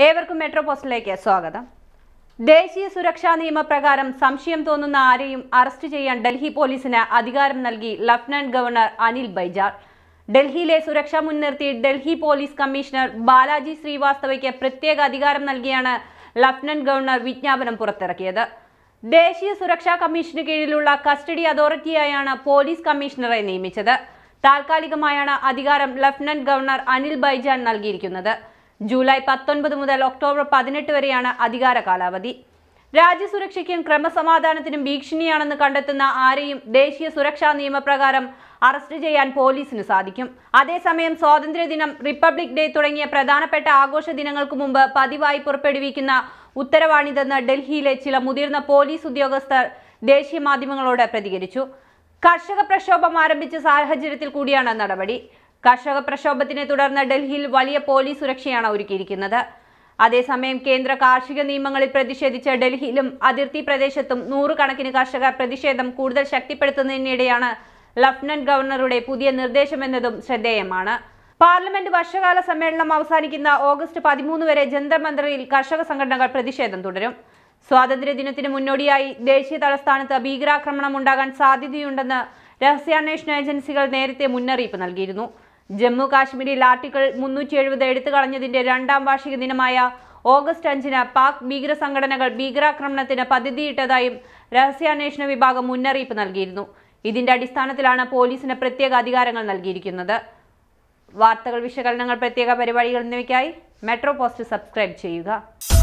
ഏവർക്കും മെട്രോ പോസ്റ്റിലേക്ക് സ്വാഗതം ദേശീയ സുരക്ഷാ നിയമപ്രകാരം സംശയം തോന്നുന്ന ആരെയും അറസ്റ്റ് ചെയ്യാൻ ഡൽഹി പോലീസിന് അധികാരം നൽകി ലഫ്റ്റനന്റ് ഗവർണർ അനിൽ ബൈജാൽ ഡൽഹിയിലെ സുരക്ഷ മുൻനിർത്തി ഡൽഹി പോലീസ് കമ്മീഷണർ ബാലാജി ശ്രീവാസ്തവയ്ക്ക് പ്രത്യേക അധികാരം നൽകിയാണ് ലഫ്റ്റനന്റ് ഗവർണർ വിജ്ഞാപനം പുറത്തിറക്കിയത് ദേശീയ സുരക്ഷാ കമ്മീഷന് കീഴിലുള്ള കസ്റ്റഡി അതോറിറ്റിയായാണ് പോലീസ് കമ്മീഷണറെ നിയമിച്ചത് താൽക്കാലികമായാണ് അധികാരം ലഫ്റ്റനന്റ് ഗവർണർ അനിൽ ബൈജാൻ നൽകിയിരിക്കുന്നത് ജൂലൈ പത്തൊൻപത് മുതൽ ഒക്ടോബർ പതിനെട്ട് വരെയാണ് അധികാര കാലാവധി രാജ്യസുരക്ഷയ്ക്കും ക്രമസമാധാനത്തിനും ഭീഷണിയാണെന്ന് കണ്ടെത്തുന്ന ആരെയും ദേശീയ സുരക്ഷാ നിയമപ്രകാരം അറസ്റ്റ് ചെയ്യാൻ പോലീസിന് സാധിക്കും അതേസമയം സ്വാതന്ത്ര്യദിനം റിപ്പബ്ലിക് ഡേ തുടങ്ങിയ പ്രധാനപ്പെട്ട ആഘോഷ ദിനങ്ങൾക്ക് മുമ്പ് പതിവായി പുറപ്പെടുവിക്കുന്ന ഉത്തരവാണിതെന്ന് ഡൽഹിയിലെ ചില മുതിർന്ന പോലീസ് ഉദ്യോഗസ്ഥർ ദേശീയ മാധ്യമങ്ങളോട് പ്രതികരിച്ചു കർഷക പ്രക്ഷോഭം ആരംഭിച്ച സാഹചര്യത്തിൽ കൂടിയാണ് നടപടി കർഷക പ്രക്ഷോഭത്തിനെ തുടർന്ന് ഡൽഹിയിൽ വലിയ പോലീസ് സുരക്ഷയാണ് ഒരുക്കിയിരിക്കുന്നത് അതേസമയം കേന്ദ്ര കാർഷിക നിയമങ്ങളിൽ പ്രതിഷേധിച്ച് ഡൽഹിയിലും അതിർത്തി പ്രദേശത്തും നൂറുകണക്കിന് കർഷകർ പ്രതിഷേധം കൂടുതൽ ശക്തിപ്പെടുത്തുന്നതിനിടെയാണ് ലഫ്റ്റനന്റ് ഗവർണറുടെ പുതിയ നിർദ്ദേശമെന്നതും ശ്രദ്ധേയമാണ് പാർലമെന്റ് വർഷകാല സമ്മേളനം അവസാനിക്കുന്ന ഓഗസ്റ്റ് പതിമൂന്ന് വരെ ജന്തർ മന്ദറിൽ കർഷക സംഘടനകൾ പ്രതിഷേധം തുടരും സ്വാതന്ത്ര്യദിനത്തിന് മുന്നോടിയായി ദേശീയ തലസ്ഥാനത്ത് ഭീകരാക്രമണം ഉണ്ടാകാൻ സാധ്യതയുണ്ടെന്ന് രഹസ്യാന്വേഷണ ഏജൻസികൾ നേരത്തെ മുന്നറിയിപ്പ് നൽകിയിരുന്നു ജമ്മു കാശ്മീരിൽ ആർട്ടിക്കിൾ മുന്നൂറ്റി എഴുപത് എടുത്തു കളഞ്ഞതിന്റെ രണ്ടാം വാർഷിക ദിനമായ ഓഗസ്റ്റ് അഞ്ചിന് പാക് ഭീകര സംഘടനകൾ ഭീകരാക്രമണത്തിന് പദ്ധതിയിട്ടതായും രഹസ്യാന്വേഷണ വിഭാഗം മുന്നറിയിപ്പ് നൽകിയിരുന്നു ഇതിന്റെ അടിസ്ഥാനത്തിലാണ് പോലീസിന് പ്രത്യേക അധികാരങ്ങൾ നൽകിയിരിക്കുന്നത് വാർത്തകൾ വിശകലനങ്ങൾ പ്രത്യേക പരിപാടികൾ എന്നിവയ്ക്കായി മെട്രോ പോസ്റ്റ് സബ്സ്ക്രൈബ് ചെയ്യുക